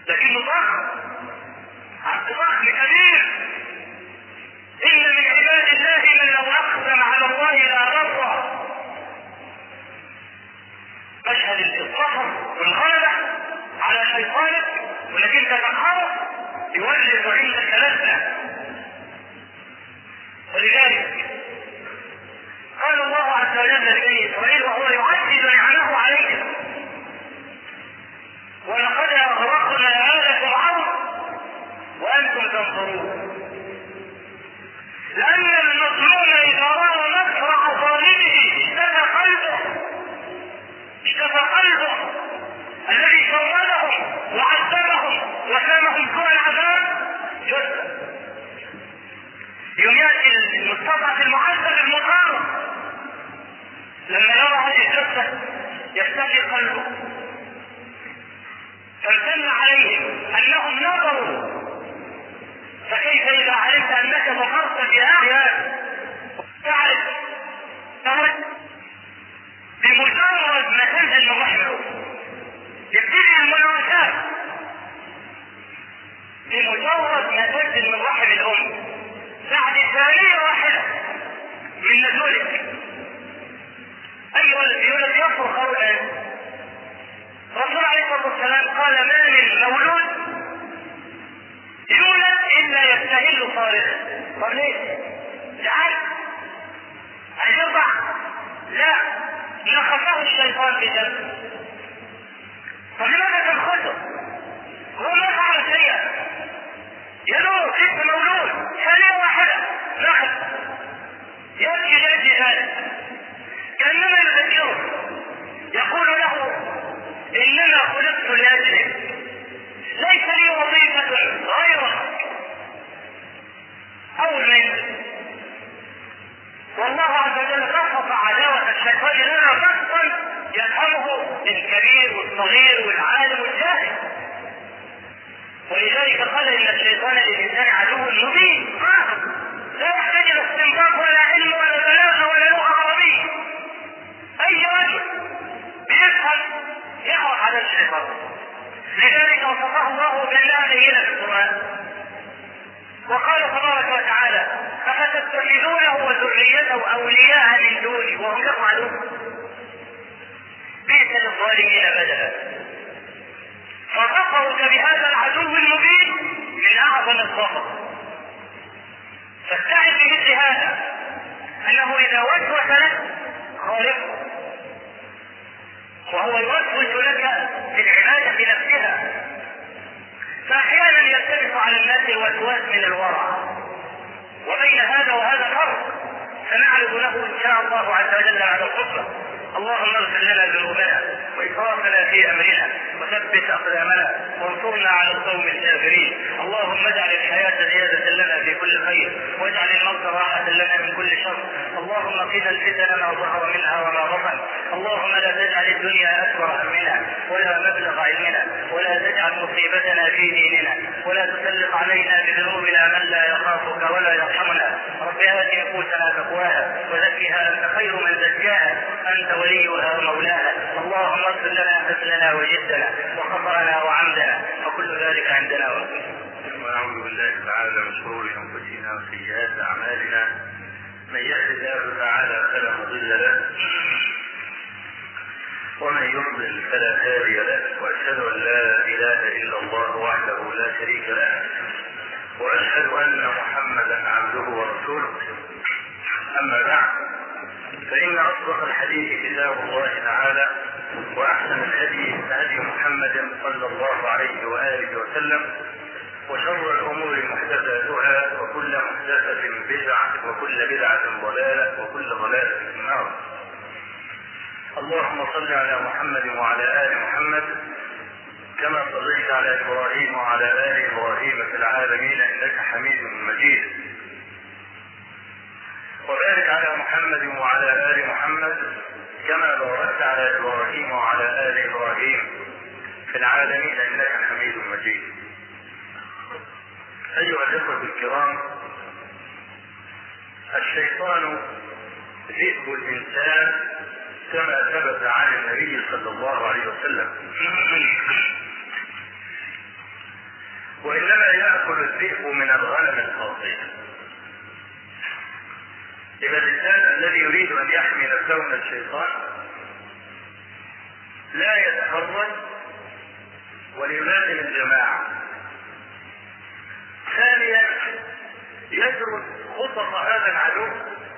لكنه ضخم عبد ضخم كبير ان من عباد الله من لو اقسم على الله لا بر مشهد الظفر والغلبة على شيطانك وانك انت تقهره يولد عندك لذة ولذلك قال الله عز وجل لبني اسرائيل وهو يعدد نعمه عليهم ولقد اغرقنا ال فرعون وانتم تنظرون لان المظلوم اذا راى مفرع ظالمه اشتكى قلبه اشتكى قلبه الذي شردهم وعذبهم وسامهم سوء العذاب جثه يوم ياتي المستضعف المعذب المقارب لما يرى هذه الجثه يستجي قلبه فامتن عليهم انهم نظروا فكيف اذا علمت انك ظفرت بهذا تعرف تعرف بمجرد ما تنزل من رحمه يبتدي المناوشات بمجرد ما تنزل من رحم الام بعد ثانية واحدة من نزولك اي ولد يولد يصرخ اولا الرسول عليه الصلاة والسلام قال ما من مولود يولد الا يستهل صارخا طب ليه؟ جعل ان يرضع لا نخفه الشيطان في جنبه طب لماذا تنخذه؟ هو ما فعل شيئا يدور اسم مولود ثانية واحدة نخذ يبكي لأجل ذلك كأنما يذكره يقول له إنما خلقت لأجلك ليس لي وظيفة غيرك أول من والله عز وجل بسط عداوة الشيطان لنا بسطا يفهمه الكبير والصغير والعالم والجاهل ولذلك قال ان الشيطان للانسان عدو مبين لا يحتاج الى استنباط ولا علم ولا بلاغه ولا لغه عربيه اي رجل بيفهم يعرف على الشيطان لذلك وصفه الله بانها بينه في القران وقال تبارك وتعالى افتتخذونه وذريته اولياء من دوني وهم لكم عدو بئس للظالمين بدلا فظفرك بهذا العدو المبين من اعظم الظفر فاستعذ بمثل هذا انه اذا وسوس لك خالقه وهو يوسوس لك في العباده نفسها فاحيانا يلتبس على الناس الوسواس من الورع وبين هذا وهذا فرق سنعرض له ان شاء الله عز وجل بعد الخطبه اللهم اغفر لنا ذنوبنا واسرافنا في امرنا وثبت اقدامنا وانصرنا على القوم الكافرين اللهم اجعل الحياه زياده لنا في كل خير واجعل الموت راحه لنا من كل شر اللهم قنا الفتن ما ظهر منها وما بطن اللهم لا تجعل الدنيا اكبر همنا ولا مبلغ علمنا ولا تجعل مصيبتنا في ديننا ولا تسلط علينا بذنوبنا من لا يخافك ولا يرحمنا رب ات نفوسنا تقواها وزكها انت خير من زكاها انت وليها ومولاها اللهم اغفر لنا حزننا وجدنا وخطانا وعمدنا وكل ذلك عندنا ونعوذ بالله تعالى من شرور انفسنا وسيئات اعمالنا من يهد الله تعالى فلا مضل له ومن يضلل فلا هادي له واشهد ان لا اله الا الله وحده لا شريك له واشهد ان محمدا عبده ورسوله اما بعد فان اصدق الحديث كتاب الله تعالى واحسن الهدي هدي محمد صلى الله عليه واله وسلم وشر الامور محدثاتها وكل محدثه بدعه وكل بدعه ضلاله وكل ضلاله في النار اللهم صل على محمد وعلى ال محمد كما صليت على ابراهيم وعلى ال ابراهيم في العالمين انك حميد مجيد وبارك على محمد وعلى ال محمد كما باركت على ابراهيم وعلى ال ابراهيم في العالمين انك حميد مجيد ايها الاخوه الكرام الشيطان ذئب الانسان كما ثبت عن النبي صلى الله عليه وسلم وإنما يأكل الذئب من الغنم الخاطئة إذا الإنسان الذي يريد أن يحمي نفسه من الشيطان لا يتفرد وليلازم الجماعة ثانيا يدرس خطط هذا العدو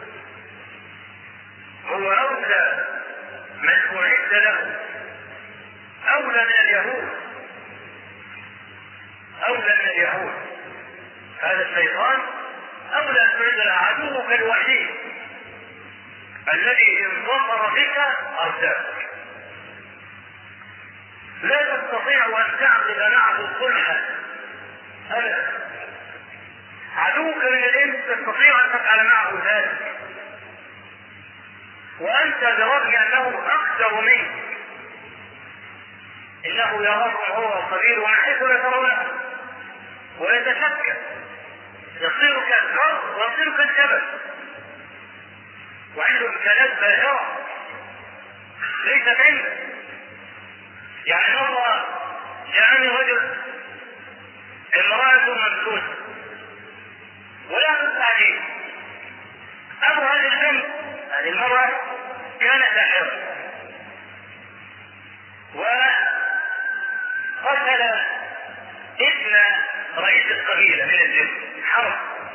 هو أولى من أعد له أولى من اليهود أولى من اليهود هذا الشيطان أولى أن تعد له عدوك الوحيد الذي إن ظفر بك أرداك لا تستطيع أن تعقد معه صلحا أبدا عدوك من الإنس تستطيع أن تفعل معه ذلك وأنت برغم أنه أقدر منك إنه يراكم هو الخبير ومن حيث لا ترونه ويتشكل يصير كالكر ويصير كالجبل وعنده امكانات باهره ليست عنده يعني مرة جاءني رجل امرأة ممسوسة ولا تستعجيل أبو هذه البنت هذه المرأة كانت ساحرة وقتل ابن رئيس القبيلة من الجن حرب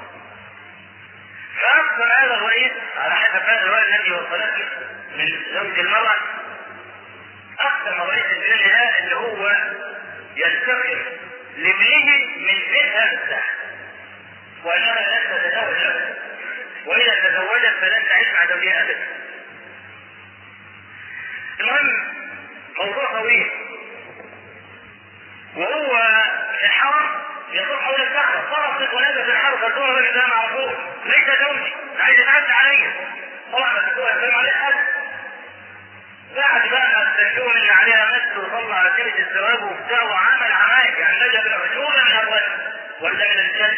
فأقسم هذا الرئيس على حسب هذا الرواية التي وصلتني من زوج المرأة أقسم رئيس الجن ده اللي هو ينتقم لابنه من بيتها الساحر وأنها لن تتزوج له وإذا تزوجت فلن تعيش مع زوجها أبدا المهم موضوع طويل وهو في الحرم يطوف حول الكعبة فرصت ونادى في الحرب فالدور الراجل ده معروف ليس زوجي عايز يتعدى عليا طبعا ما تقول الكلام عليه حد بعد بقى ما استشهدوا ان عليها مس وطلع على سيره الزواج وبتاع وعمل عمايل يعني نجا بالعشوره من الرجل ولا من الجن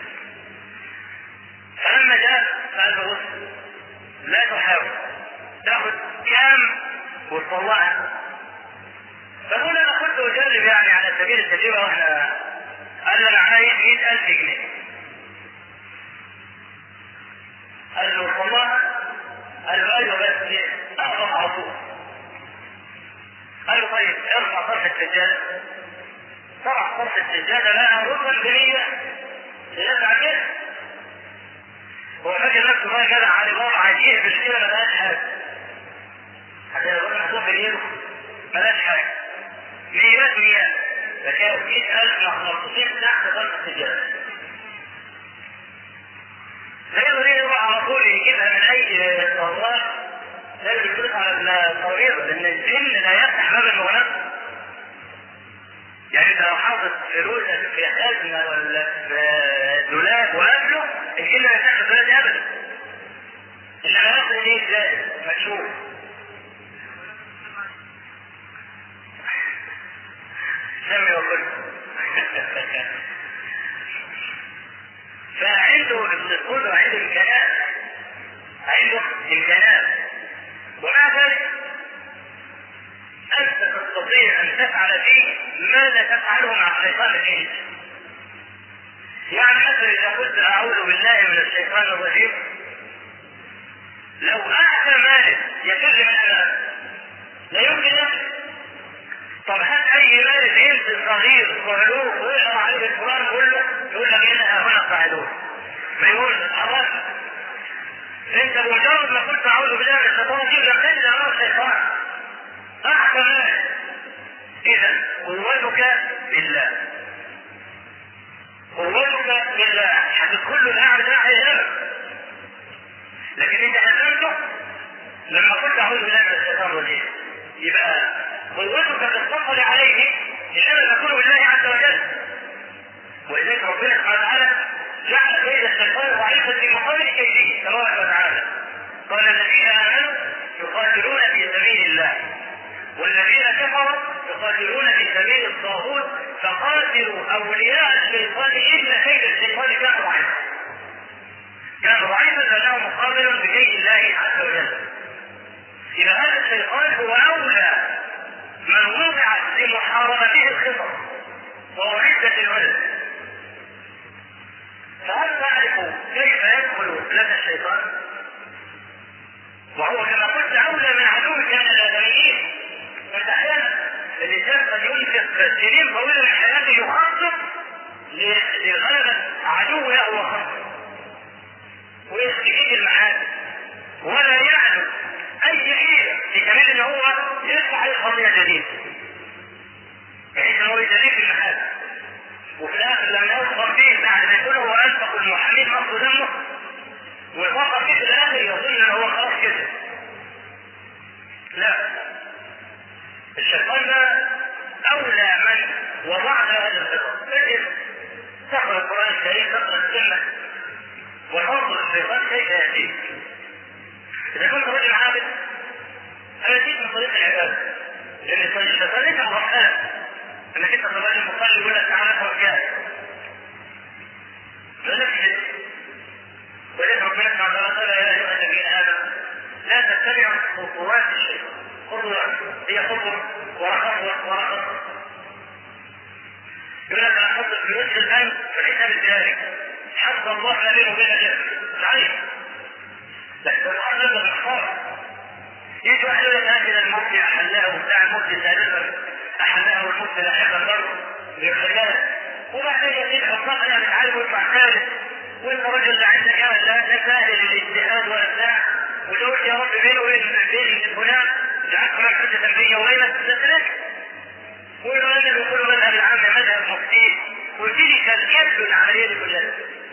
فلما جاء قال له بص لا تحاول تاخذ كام وتطلعها فقول انا كنت اجرب يعني على سبيل التجربه واحنا قال له انا عايز 100000 جنيه قال له طلعها قال له ايوه بس اقرب على طول قال له طيب ارفع طرف السجاده طرح طرف السجاده لها ركن جميله تدفع كده هو فاكر نفسه بقى جدع على بابا عجيب مش كده ما لهاش حاجه حتى لو كان محطوط بالايد ملهاش حاجه ميات ميات فكانوا 100000 مخصوصين تحت طرف السجاده لا يقدر يروح على طول يجيبها من اي صواب لازم يدرس على التوريض لان الجن لا يفتح باب المغناطيس يعني انت لو حاطط فلوسك في خزنه ولا في دولاب وقبله الجن لا يفتح الدولاب دي ابدا انما ياخد ايه ازاي مكشوف سمي وكل فعنده الدخول وعنده امكانات عنده امكانات ومع ذلك انت تستطيع ان تفعل فيه ما لا تفعله مع الشيطان الانس يعني مثلا اذا قلت اعوذ بالله من الشيطان الرجيم لو اعطى مالك يفر من امامك لا يمكن نفسه طب هات اي مالك انس صغير صعلوك ويقرا عليه القران كله يقول لك انها هنا صعلوك فيقول خلاص انت بمجرد ما قلت اعوذ بالله من الشيطان الرجيم لقد اراه الشيطان احسن اذا قوتك بالله قوتك بالله هتدخل له الاعلى ده هيهمك لكن انت هزمته لما قلت اعوذ بالله من الشيطان الرجيم يبقى قوتك تتصل عليه انما تكون بالله عز وجل ولذلك ربنا سبحانه وتعالى جعل كيد الشيطان ضعيفا في مقابل كيده تبارك وتعالى قال الذين امنوا يقاتلون في سبيل الله والذين كفروا يقاتلون في سبيل الطاغوت فقاتلوا اولياء الشيطان ان كيد الشيطان كان ضعيفا كان ضعيفا لانه مقابل بكيد الله عز وجل اذا هذا الشيطان هو اولى من وضعت لمحاربته الخطط وهو عدة الولد فهل تعرف كيف يدخل لك الشيطان؟ وهو كما قلت اولى من عدوك من الادميين انت احيانا الانسان قد ينفق سنين طويله من حياته يخطط لغلبه عدو له وخطط ويستفيد المعاد ولا يعلم اي حيله في سبيل ان هو يفتح عليه قضيه جديده بحيث ان هو يجريه في المحال وفي الاخر لما يصبر فيه بعد ما يكون هو انفق المحامين مصر دمه ويفكر فيه في الاخر يظن ان هو خلاص كده لا الشيطان ده اولى من وضعنا هذا الخطط لكن تقرا القران الكريم تقرا السنه وتنظر الشيطان كيف ياتيك اذا كنت رجل عابد فياتيك من طريق العباده لان الشيطان ليس مغفلا انك انت تبقى المصلي يقول لك تعالى افرج جاهز لا نفسد ولذلك ربنا سبحانه وتعالى يا ايها الذين امنوا لا تتبعوا خطوات الشيطان خطوات هي خطوه ورا خطوه ورا خطوه يقول لك انا احط الفلوس في البنك فليس بذلك حتى الله لا بينه وبين الجنه صحيح لكن الحرب لازم نختار يجي واحد يقول لك هذه المفتي احلاه وبتاع المفتي سالفا احلاه والمفتي لاحقا برضه بالخجاله وبعدين يزيد حطها يعني تعالى ويطلع ثالث وانت رجل لا عندك لا لا سهل للاجتهاد ولا بتاع ولو قلت يا رب بيني وبين بين فلان جعلت هناك حجه بيني وبينك تسلك ويقولوا لنا بيقولوا مذهب العام مذهب مفتي قلت لي كالكذب العمليه دي كلها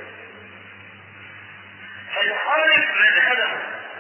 فيخالف مذهبه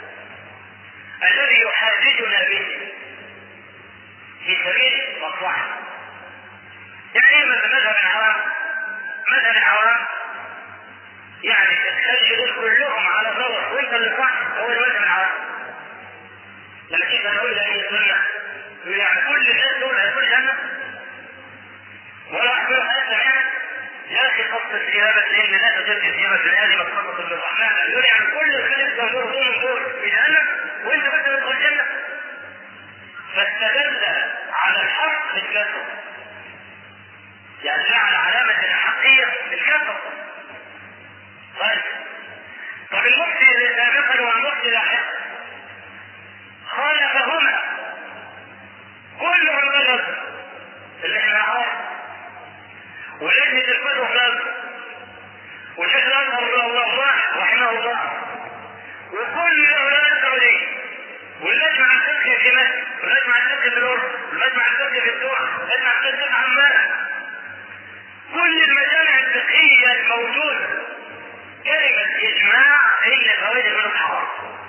الذي يحاججنا به في سبيل مصلحه يعني ايه مذهب العوام مذهب العوام يعني تخلي دول كلهم على غلط وانت اللي صح هو ده مذهب العوام لما تيجي نقول لاي سنه يقول يعني كل الناس دول هيدخلوا الجنه ولا واحد منهم هيسمع يا اخي خط الثيابة لان لا تجد ثيابة في الآدم خطة بالرحمن يقول يعني كل الخلق دول دول دول في جهنم وانت بس تدخل الجنة فاستدل على الحق بالكسر يعني جعل علامة الحقية بالكسر طيب طب المفتي سابقا والمفتي لاحقا خالفهما كلهم غلط اللي احنا نعرفه ولجنة الكتب غلط وشيخ الازهر الله رحمه الله وكل هؤلاء السعودية واللجنة عن فقه في مصر واللجنة عن فقه في الأردن واللجنة عن فقه في الدول واللجنة عن فقه في عمان كل المجامع الفقهية الموجودة كلمة إجماع إن الفوائد من حرام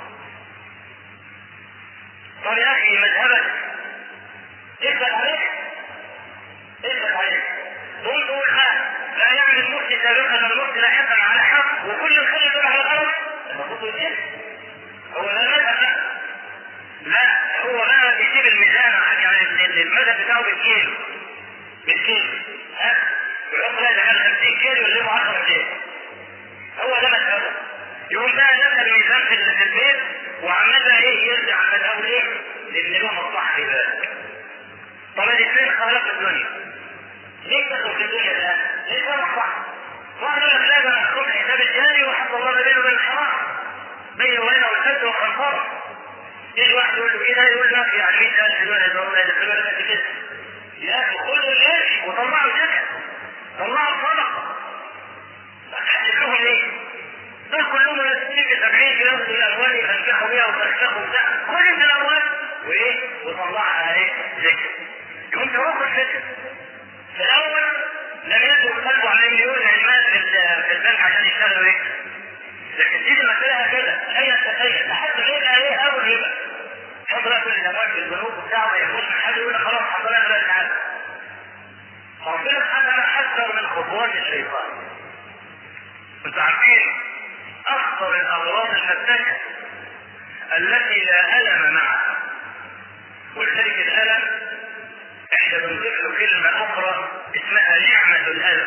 طب يا أخي مذهبك اثبت عليك اثبت عليك تقول تقول ها لا يعني المفتي سابقا والمفتي لاحقا على حق وكل الخلق دول على غلط المفروض يتم هو ده المذهب لا لا هو بقى بيسيب الميزان يعني المذهب بتاعه بالكيلو بالكيلو ها ويحط لا ده كان 50 كيلو واللي 10 كيلو هو ده مذهبه يقوم بقى دخل الميزان في البيت وعمال بقى ايه يرجع مذهبه ليه؟ لان له مصلحه في ذلك طب الاثنين خالق الدنيا ليه تدخل في الدنيا الان؟ ليه ده مصلحه؟ واحد يقول لك لا ده انا اخد حساب الجاري وحط الله ما بينه وبين الحرام بيني وبينه السد والخنصره يجي واحد يقول له كده يقول لك يعني 100000 دولار يدخلوا لك يدخلوا لك قد كده يا اخي خذوا القرش وطلعوا زكاه طلعوا صدقه هتحدد لهم ليه؟ دول كلهم مناسبين ب 70 ياخدوا الاموال يفسخوا بيها ويفسخوا بتاع خد انت الاموال وايه؟ وطلعها ايه؟ زكاه يقوم تروح الفكر في الاول لم يدخل قلبه على مليون المال في في البنك عشان يشتغل ويكسب لكن تيجي المسألة هكذا هي تتخيل لحد ما يبقى ايه اول ربا حط بقى كل الاموال في البنوك وبتاع ما ياخدش من حد يقول لك خلاص حط لنا بقى تعالى فربنا سبحانه وتعالى حذر من خطوات الشيطان انتوا عارفين اخطر الامراض الفتاكه التي لا الم معها ولذلك الالم احنا بنضيف له كلمه اخرى اسمها نعمه الالم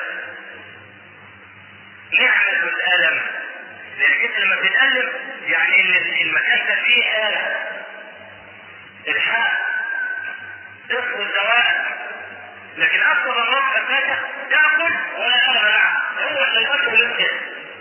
نعمه الالم لانك انت لما بتتالم يعني ان المكان ده فيه الم الحاء تاخذ دواء لكن اكثر الامراض فتاكه تاكل ولا الم معها هو الشيطان اللي كده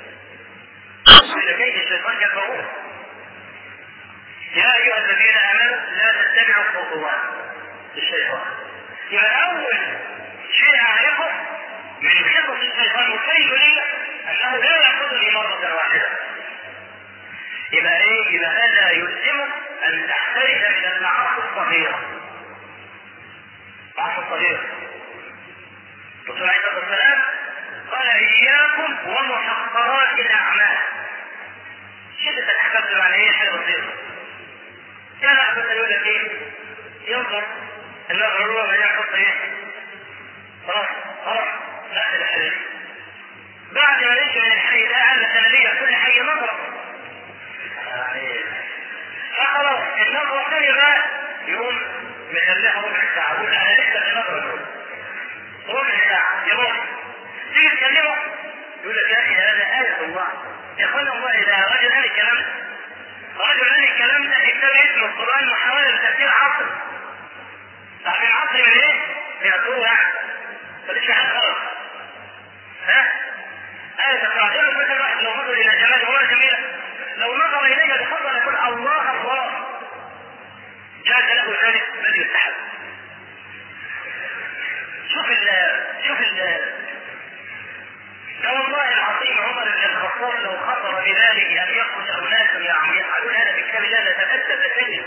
يبين لي انه لا ياخذني مره واحده يبقى ايه؟ يبقى هذا يلزمك ان تحترز من المعاصي الصغيره. المعاصي الصغيره. الرسول عليه الصلاه والسلام قال اياكم ومحقرات الاعمال. شدة الاحكام بمعنى ايه؟ حاجه بسيطه. كان احد يقول لك ايه؟ ينظر النظر هو ما يحط ايه؟ خلاص خلاص لا الحديث. بعد ما نمشي من الحي ده عندنا سنديه كل حي نظره يعني فخلاص النظرة الثانية بقى يقوم مخليها ربع ساعة يقول أنا لسه في نظرة الأولى ربع ساعة يروح تيجي تكلمه يقول لك يا أخي هذا آية الله يا أخوانا الله إذا رجل قال الكلام ده رجل قال الكلام ده ابتدى اسم القرآن محاولة لتفسير عصر تعرفين عصر من إيه؟ من الضوء يعني فليس حد غلط ها؟ آية تقرأ مثلا واحد لو نظر إلى جمال هو جميلة لو نظر اليك بفضل يقول الله الله جاز له ذلك بل يستحب شوف ال شوف ال ده والله العظيم عمر بن الخطاب لو خطر بذلك ان يخرج اناس يفعلون هذا في كتاب الله لتأسف سجن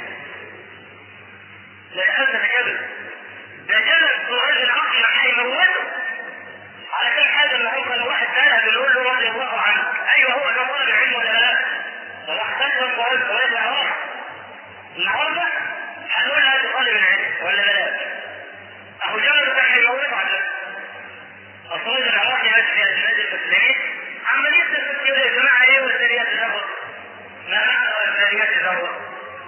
لتأسف كبد ده جلس سراج العقل هيموته على كل حاجه ان هو لو واحد سالها بنقول له رضي الله عنه ايوه هو ده طالب علم ولا لا؟ وراح تسلم سؤال سؤال العراق النهارده هنقول هذا طالب العلم ولا بلاش اهو جابر كان هيموته على اصول العراقي ماشي في البلاد المسلمين عمال يسال يقول يا جماعه ايه وسريات الذره؟ ما معنى سريات الذره؟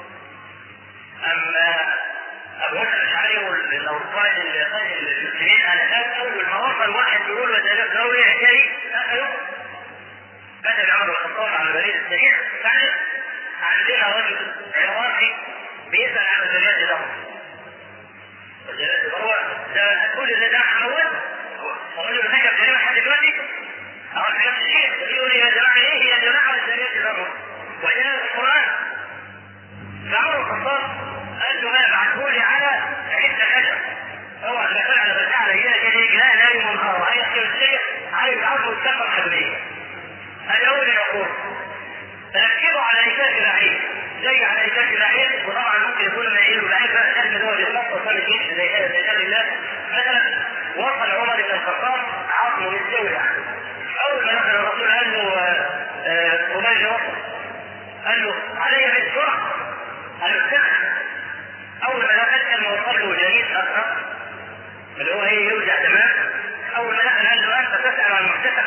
اما ابو موسى الاشعري لو قائد المسلمين انا كان اول ما وصل واحد يقول له ده ضروري حكايه اخذه كتب عمر بن الخطاب على البريد السريع تعرف عندنا رجل عراقي بيسال عن زكاه الامر وزكاه الامر ده هتقول ان ده حموت الرجل ذكر كلمه لحد دلوقتي او نفس الشيء يقول يا جماعه ايه يا جماعه زكاه الامر وجاء القران فعمر بن الخطاب قال له ما ابعته لي على عده خشب اوعى تدخل على بتاع رجاله كده يجي لا نايم ونهار عايز كده عايز عفو السفر حبليه هذا اول يقول فركبوا على نكاح العين زي على نكاح العين وطبعا ممكن يكون مايل العين بقى لازم هو يخلص وصل الجيش زي هذا زي هذا الله مثلا وصل عمر بن الخطاب عظمه مستوي اول ما دخل الرسول قال له قبيل وصل قال له علي بالسرعه قال له السخن اول ما دخل كان وصل له جليس اخر اللي هو ايه يوجع تمام اول ما دخل قال له انت تسال عن المحتسب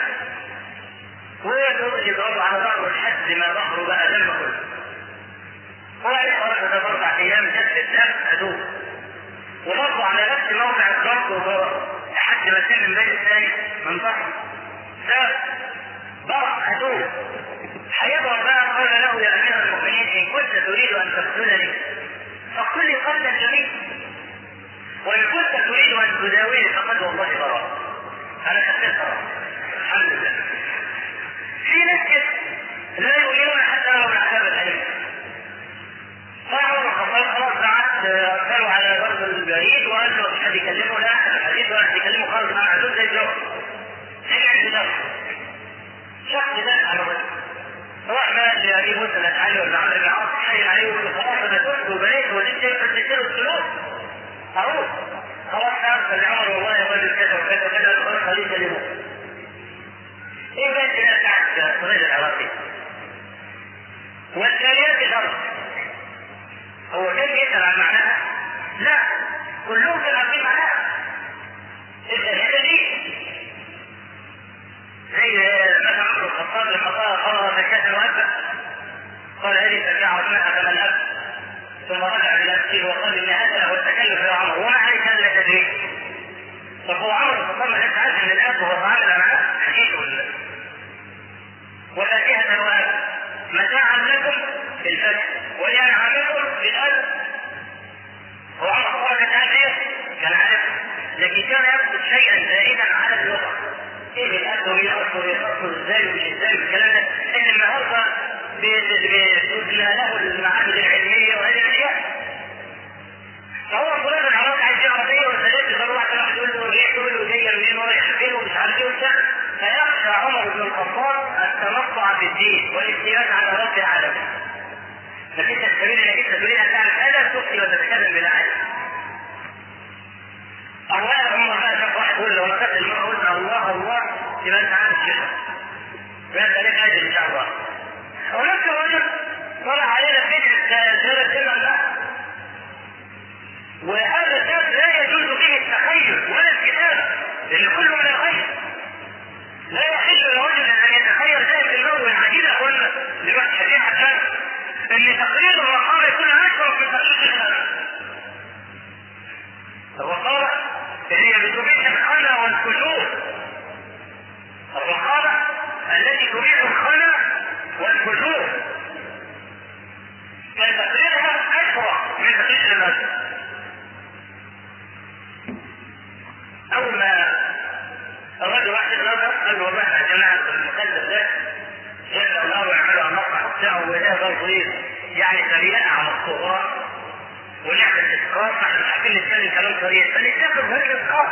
ويقعد يضرب على ظهره لحد ما ظهره بقى دم كله. هو يقرا ده اربع ايام جد الدم ادوب. وبرضه على نفس موضع الضرب وضرب لحد ما سن من بين الثاني من ظهره. ده ضرب ادوب. هيضرب بقى قال له يا امير المؤمنين ان كنت تريد ان تقتلني فاقتل لي قتلا جميلا. وان كنت تريد ان تداويني فقد والله براء. انا خفيت براء. الحمد لله. في ناس كده لا يؤمنون حتى لو العذاب الأليم. فعمر الخطاب خلاص بعت ارسلوا على برد البريد وقال له مش حد يكلمه لا احد الحديث ولا حد يكلمه خالص مع عدود زي الجو. سمع بده. شخص ده على وجهه. راح بقى لابي موسى الاشعري ولا عمرو بن العاص حي عليه ويقول له خلاص انا تبت وبنيت وجبت اديت له السلوك. اروح. خلاص ارسل لعمر والله يا رجل كذا وكذا وكذا خلاص خليه يكلمه. ايه بقى الدنيا بتاعت صغير العراقي والتاليات الارض هو كان يسال عن معناها؟ لا كلهم كانوا عارفين معناها التاليات دي زي مثلا عمر الخطاب لما قال فرض زكاة الوهبة قال هذه زكاة عظمها كما الأب ثم رجع إلى نفسه وقال إن هذا هو التكلف يا عمر وما عليك ألا تدري طب هو عمر الخطاب ما كانش عارف إن الأب هو تعامل معاه حكيته ولا وفاكهة وأب متاعا لكم في الفتح ولأنعامكم في الأرض هو عمر الخطاب كان عارف إيه؟ كان عارف لكن كان يقصد شيئا زائدا على اللغة ايه الأب ويأصل ويأصل ازاي ومش ازاي والكلام ده ان النهارده بيبنى له المعاهد العلمية وهذه الأشياء فهو فلان العراق عايز يعرف ايه والسادات يقول واحد راح يقول له ريح تقول له جايه منين ورايح فين ومش عارف ايه وبتاع فيعرف في الدين والافتراء على رب العالمين فكيف السبيل انك انت تريد ان تعمل هذا تفتي وتتكلم بلا علم الله هم ما شاف واحد يقول له لقد المرء قلت الله الله يبقى انت عارف كده يبقى انت لك اجر ان شاء الله ونفس الرجل طلع علينا فكره زياده السنه ده وهذا الباب لا يجوز به التخيل ولا الكتابه لان كله من الخير لا يحل لرجل ان يتخيل ذلك الموت من عجيبه قلنا دلوقتي شريحه كان ان تقرير الرقابه يكون اشرف من تقرير الخلق الرقابه هي بتبيح الخنا والفجور الرقابه التي تبيح الخنا والفجور كان تقريرها اشرف من تقرير المسجد اول ما الرجل واحد نظر قال له والله يا جماعه المكلف ده جل الله ويعملوا على المصنع بتاعه وده غير طويل يعني سريعا على الصغار ونعمل اسقاط احنا عارفين نتكلم كلام طريق فنتاخد هذا الاسقاط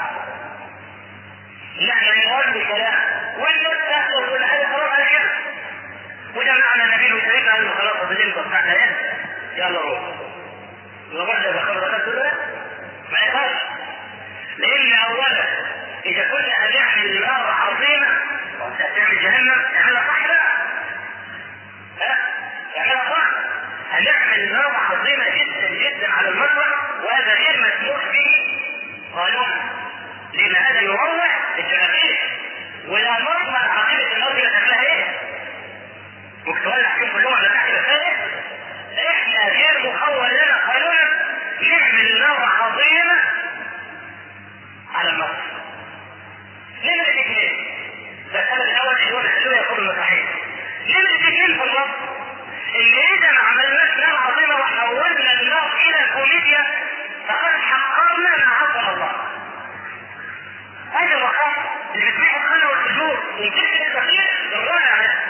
نحن نرد كلام والناس تاخذ كل حاجه خلاص على كده وده معنى نبيل وسليم قال له خلاص بالنسبه بتاعتنا ايه يلا روح نروح ده بخبر ده ما ينفعش لان اولا اذا كنا هنعمل نار عظيمه تعمل جهنم اعملها صح لا ها اعملها صح هنعمل نار عظيمه جدا جدا على المطلع وهذا غير مسموح به قانونا لان هذا يروح الجماهير ولا مطلع عظيمه النار دي شكلها ايه؟ ممكن تولع فيهم كلهم على تحت الفارق احنا غير مخول لنا قانونا نعمل نار عظيمه على النص نمرة اثنين ده السبب الاول اللي هو بيخلوه يقول المصحيح نمرة اثنين في النص ان اذا ما عملناش نار عظيمه وحولنا النار الى كوميديا فقد حقرنا ما عظم الله هذه الرقابه اللي بتبيح الخنا والفجور وتكتب التخيل بالرائع ده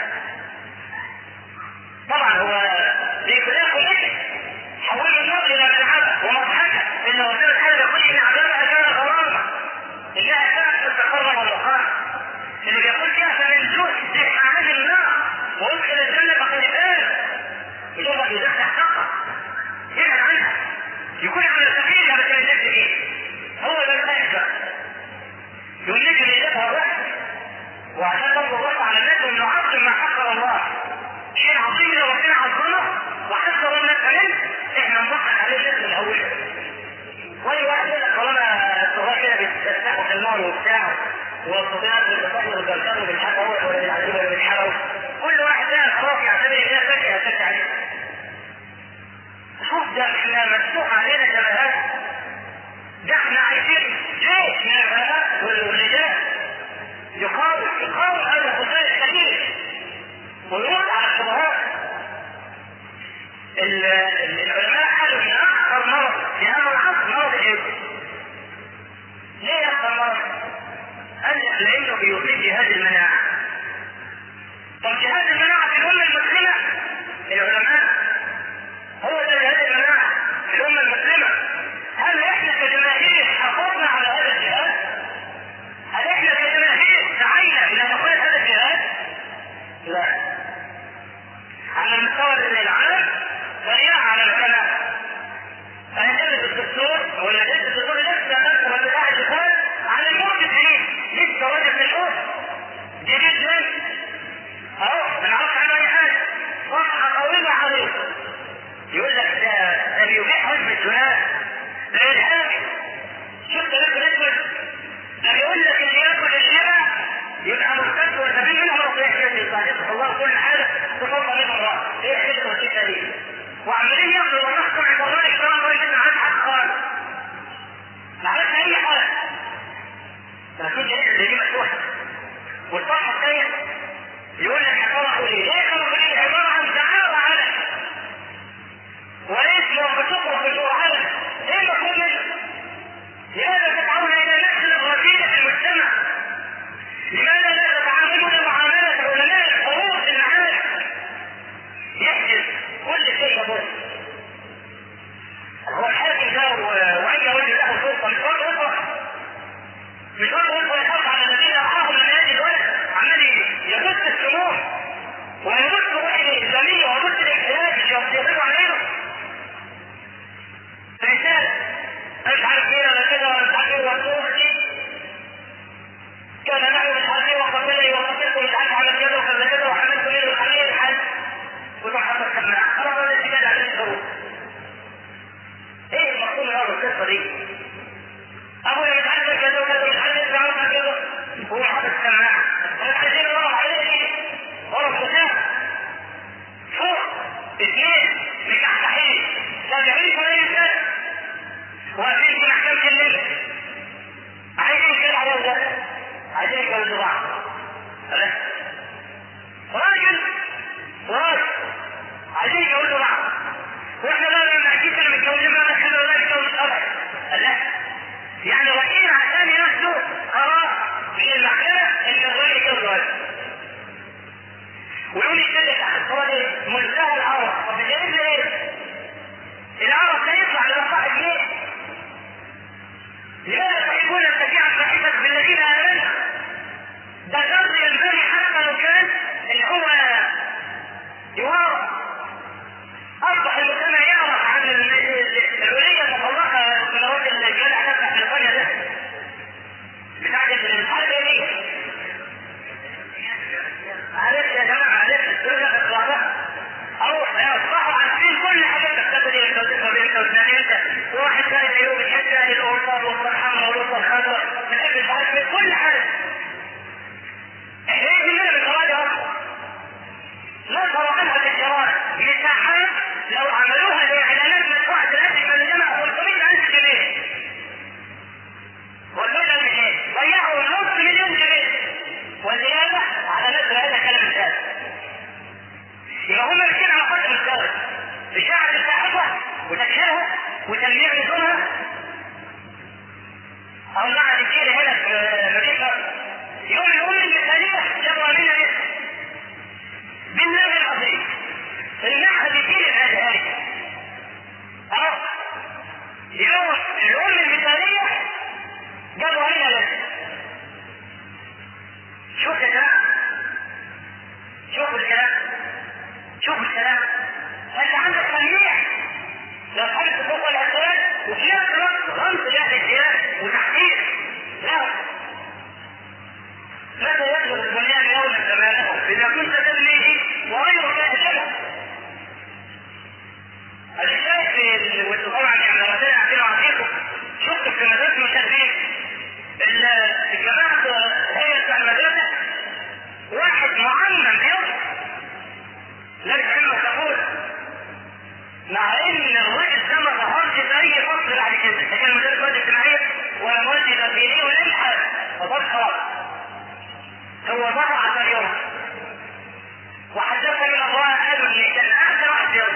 طبعا هو دي كلها كوميديا حولنا النار الى ملعبه ومضحكه ان وسيله حاجه كل من عذابها كان غرامه انها كانت تتقرب الرقابه اللي بيقول فيها فمن جهد حامل النار وادخل الجنه فقد فاز يجرب يدخل حقه يبعد عنها يكون على الخفيف بس ما يدخل ايه هو ده الفايده يقول لك اللي يدفع الرحم وعشان برضه الرفع على الناس انه عظم ما حقر الله شيء عظيم لو ربنا عظمه وحقر الناس منه احنا نضحك عليه الناس من اولها واي واحد يقول لك طالما الصغار كده بيتفتحوا في النار وبتاع والصبيان بيتفقوا بالجرجر بالحبه ولا بالعزيمه ولا بالحلو كل واحد ده خلاص يعتبر ان هي فاكهه فاكهه عليه شوف ده احنا مفتوح علينا جبهات ده احنا عايزين جيش من البنات والرجال يقاوم يقاوم هذا الخصوصية الكبير ويرد على الشبهات العلماء قالوا ان اخطر مرض في هذا العصر مرض الايدز ليه اخطر مرض؟ قال لك لانه بيصيب جهاز المناعه طب جهاز المناعه في الامه المسلمه العلماء هو ده جهاز المناعه في الامه المسلمه هل احنا كجماهير حافظنا على هذا الجهاز؟ هل احنا كجماهير سعينا الى دخول هذا الجهاز؟ لا على المستوى العام فليعلم كما فهندرس الدكتور ولا درس الدكتور لسه نفسه بتاع الجهاز على الموت الجديد لسه راجل في الحوش جديد جاي اهو ما نعرفش عنه اي حاجه صفحه طويله عريضه يقول لك ده ده بيبيح حزب السؤال ده الهاوي شفت لك الاسود ده بيقول لك اللي ياكل الشبع يبقى مرتد وسبيل منهم ربنا يحيي صاحبه الله كل حاجه تفضل منهم الله ايه حكمه والكلمه دي وعمالين ياخدوا ونحكم عند الله الكرام ويجب ما عملش حاجه خالص ما عملش اي حاجه لكن دي دي مفتوحه والصفحه الثانيه يقول لك طلعوا ليه؟ ليه طلعوا ليه؟ عباره عن دعاوى على وليس لو بتطرق بجوع ايه المفروض منه؟ لماذا تدعون الى نقل الرذيله في المجتمع؟ لماذا لا تتعاملون معامله علماء الحروب في المعارك؟ يحدث كل شيء يضر. هو الحاكم ده واي رجل له سلطه مش برضه يطرح مش برضه يطرح يحط على الذين رعاهم من هذه الولد يودوا بعض خلاص راجل وراجل عايزين يتجوزوا بعض واحنا بقى لما اكيد كنا متجوزين بقى نخلي ولا نتجوز ابدا لا يعني رايحين عشان ياخدوا قرار من المحكمه ان الراجل يتجوز الراجل ويقول لي كده تحت الصوره دي منتهى العرب طب جايب لي ايه؟ العرب لا يطلع لمصلحه ليه؟ لماذا تحبون ان تبيع صاحبك بالذين امنوا؟ ده شرط ينبغي حتى لو كان ان هو يوارى اصبح المجتمع يعرف عن العلية المطلقة من الراجل اللي جدع تفتح بريطانيا ده بتاعت الحرب دي معلش يا جماعة معلش الدنيا اطلاقها او اصبحوا عارفين كل حاجة بتاخد ايه انت وتفهم انت وتنام انت وواحد ثاني يوم الحتة الأوروبا والأوروبا الحمراء والأوروبا الخضراء بنحب مش عارف ايه كل حاجة احنا ايه كلنا من قواعد اصلا نظروا عنها بالجرائم مساحات لو عملوها لاعلانات مدفوعة الاكل ملزمة 500000 جنيه والبدل بشيء ضيعوا نص مليون جنيه والزيادة على نشر هذا الكلام الثالث يبقى هم ماشيين على قدم الثالث إشاعة الصحافة وتكشيرها وتلميع نزولها أو المعنى الكبير هنا في مدينة يوم الأم المثالية جابوا منها اسم بالله العظيم المعهد يشيل الازهري اهو يوم الام المثاليه جابوا هنا لك شوف يا جماعه شوفوا الكلام شوفوا الكلام انت عندك تلميع لو حدث فوق الاسئله وفي نفس الوقت غمس لاهل الديانه وتحقيق لا متى يدخل البنيان يوما زمانه اذا كنت تبنيه وغيرك يهجمه الشاهد في وانتم طبعا يعني ربنا يعطينا ويعطيكم شفت في مدرسه المشاهدين الجماعه هي بتاع المدرسه واحد معمم بيوم لابس علم تقول مع ان الراجل ده ما ظهرش في اي فصل بعد كده لا كان مدرس مواد اجتماعيه ولا مواد تربينيه ولا اي حاجه فصل خلاص هو ظهر عشان يوم وحدثني الله قالوا ان كان احسن واحد يوم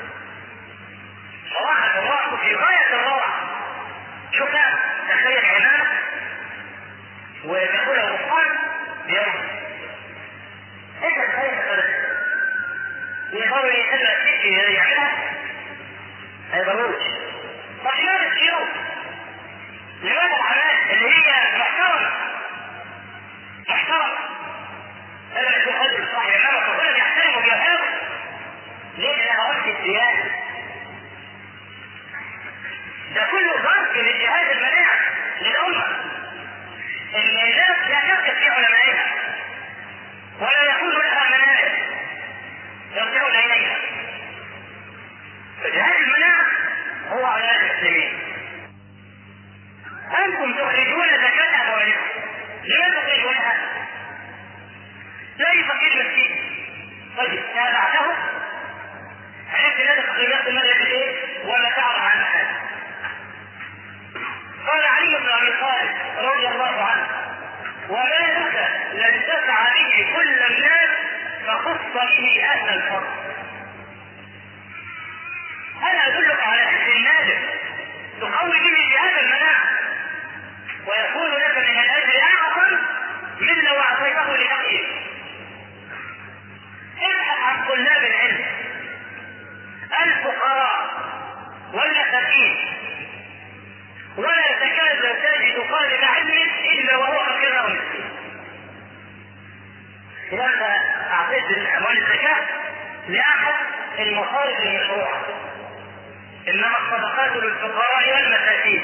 صراحه الروح في غايه الروعه شوف تخيل عمامه وبيقول له غفران بيوم انت تخيل هذا يقدروا يخلى السكي يعملها ما يقدروش طب لماذا السيوف؟ لماذا العمال اللي هي محترمه محترمه هذا يكون قدر الصاحب انما ربنا بيحترمه بيهابه ليه انا قلت الديانه ده كله ضرب من جهاز المناعه للامه ان الناس لا تثق في علمائها ولا يكون لها مناهج يرجعون اليها فجهاز المناعه هو علماء المسلمين انتم تخرجون زكاه اموالكم لماذا تخرجونها؟ لا يفكر مسكين طيب تابعته عرفت ان تقريبات المغرب ايه ولا تعرف عنها حاجه قال علي بن ابي طالب رضي الله عنه وما لك لن تسعى به كل الناس فخص به اهل الفضل انا ادلك على اهل النادر تقوي به جهاز المناعه ويكون لك من الاجر اعظم من لو اعطيته لنقيه ابحث عن طلاب العلم الفقراء والمساكين ولا تكاد تجد طالب علم الا وهو فقير او مسكين اذا انت اعطيت اموال الزكاه لاحد المصارف المشروعه انما الصدقات للفقراء والمساكين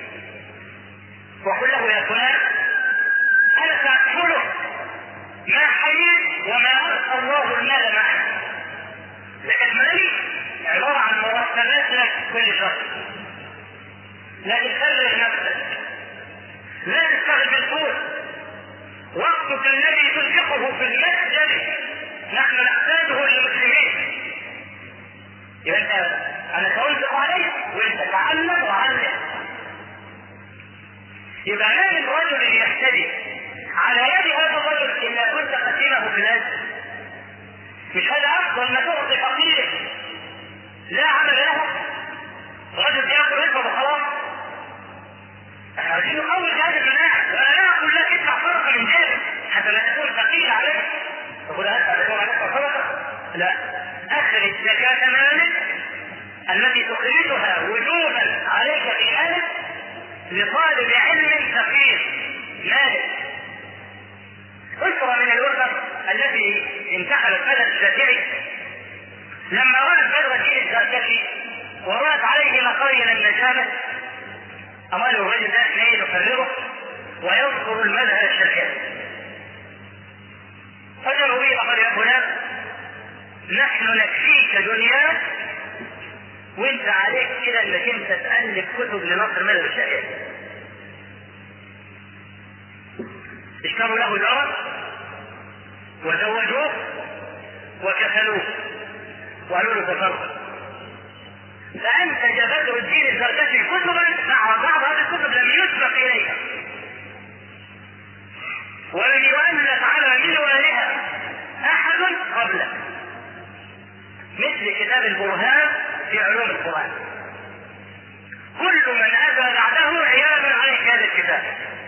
وقل له يا فلان انا سادخلك ما حييت وما ارسى الله المال معك لكن مالي عباره عن مرتبات لك كل شهر لكن فرغ نفسك لا تستغل بالفول وقتك الذي تنفقه في المسجد نحن نحتاجه للمسلمين يبقى انت انا سأنفق عليك وانت تعلم وعلم يبقى ما من رجل يهتدي على يد هذا الرجل إلا كنت قتيله في الأجر مش هذا أفضل ما تعطي فقير لا عمل له رجل ياكل رزقه وخلاص عايزين نقوي هذا المناعة وأنا لا أقول لك ادفع صدقة من جيبك حتى لا تكون ثقيل عليك تقول هل تكون عليك صدقة؟ لا أخرج زكاة مالك التي تخرجها وجوبا عليك في مالك لطالب علم فقير مالك أسرة من الأسر التي انتحلت بلد الشافعي لما رأت بدر الدين الزركشي ورأت عليه مقاين النجامة أمال الرجل ده اثنين يقرره ويذكر المذهب الشافعي فجروا به فقال يا فلان نحن نكفيك دنياك وانت عليك كده انك انت تألف كتب لنصر المذهب الشافعي اشتروا له دارا وزوجوه وكفلوه وقالوا له تصرف فانتج بدر الدين الزركشي كتبا مع بعض هذه الكتب لم يسبق اليها ولم يؤلف على منوالها احد قبله مثل كتاب البرهان في علوم القران كل من اتى بعده عياذا عليه هذا الكتاب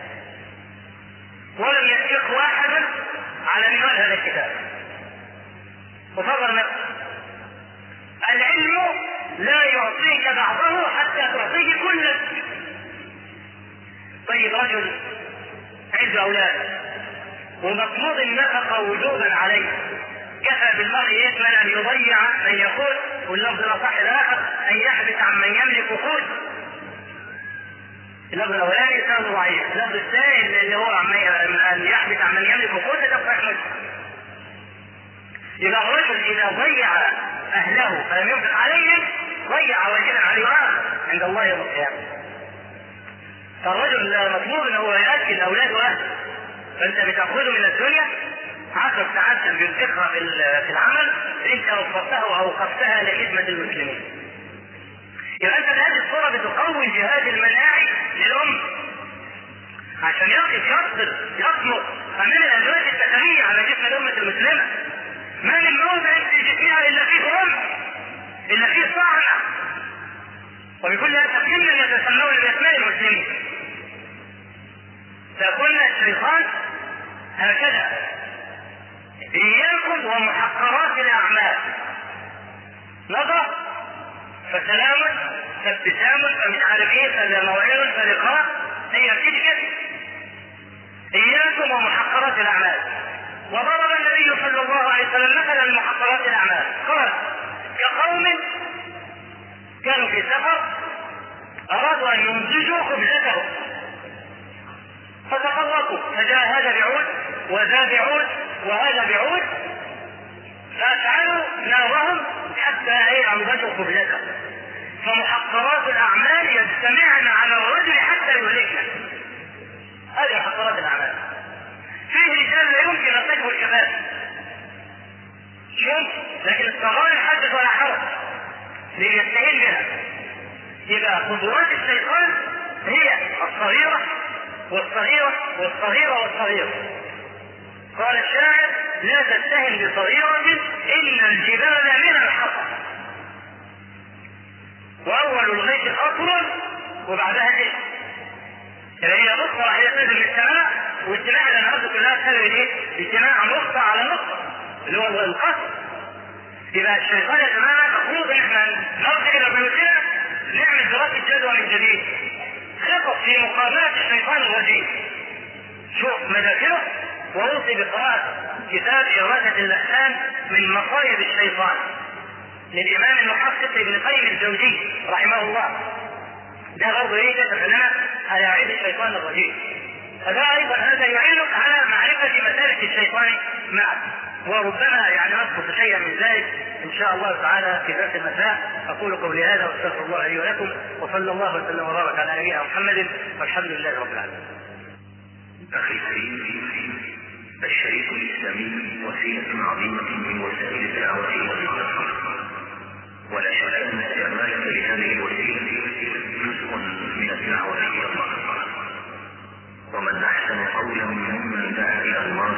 ولم يسبق واحد على منوال هذا الكتاب وفضل نفسه العلم لا يعطيك بعضه حتى تعطيه كله طيب رجل عنده اولاد ومفروض النفقه وجوبا عليه كفى بالمرء اثما ان يضيع من يقول واللفظ الاصح الاخر ان يحبس عن من يملك قوت اللفظ الاولاني سند ضعيف اللفظ الثاني اللي هو ان يحبس عن من يملك قوت ده صحيح مسلم إذا الرجل إذا ضيع أهله فلم ينفق عليهم ضيع واجبا عليه عند الله يوم القيامة. فالرجل مطلوب أنه يأكل أولاده أهله فأنت بتأخذه من الدنيا عشر ساعات بينفقها في العمل أنت وفرتها وأوقفتها لخدمة المسلمين. يبقى أنت بهذه الصورة بتقوي الجهاد المناعي للأمة. عشان يقف يصبر يصمت أمام الأدوات السكرية على جسم الأمة المسلمة. ما من موضع في جسمها الا فيه رمح الا فيه صعقه وبكل هذا كل يتسمون باسماء المسلمين فقلنا الشيطان هكذا اياكم ومحقرات الاعمال نظر فسلام فابتسام فمش عارف ايه فذا موعد فلقاء هي بتيجي كده اياكم ومحقرات الاعمال وضرب النبي صلى الله عليه وسلم مثلا لمحقرات الاعمال قال كقوم كانوا في سفر ارادوا ان ينتجوا خبزتهم فتفرقوا فجاء هذا بعود وذا بعود وهذا بعود فافعلوا نارهم حتى ايه انضجوا خبزتهم فمحقرات الاعمال يجتمعن على الرجل حتى يهلكنا هذه محقرات الاعمال فيه رجال لا يمكن ان تكبر الشباب شوف لكن الصغار حدث ولا حرج ليستهين بها يبقى خطوات الشيطان هي الصغيرة والصغيرة والصغيرة والصغيرة قال الشاعر لا تتهم بصغيرة إن الجبال من الحطب وأول الغيث قطر وبعدها إيه؟ يعني هي نقطة واحدة تنزل من السماء واجتماع الأنهار كلها تسبب إيه؟ اجتماع نقطة على نقطة اللي هو القصر يبقى الشيطان يا جماعة المفروض إن احنا نرجع إلى بيوتنا نعمل دراسة جدوى من جديد خطط في مقابلة الشيطان الرجيم شوف مذاكره وأوصي بقراءة كتاب إغاثة اللسان من مصايب الشيطان للإمام المحقق ابن قيم الجوزي رحمه الله ده برضه ايه كتب لنا على عيد الشيطان الرجيم فده ايضا هذا يعينك على معرفه مسالك الشيطان معك وربما يعني نذكر شيئا من ذلك ان شاء الله تعالى في درس المساء اقول قولي هذا واستغفر الله لي ولكم وصلى الله وسلم وبارك على نبينا محمد والحمد لله رب العالمين. اخي الكريم الشريك الاسلامي وسيله عظيمه من وسائل الدعوه والنصر ولا شك ان استعمالك لهذه الوسيله جزء من الدعوه الى الله ومن نحن وأحسن قولا ممن دعا إلى الله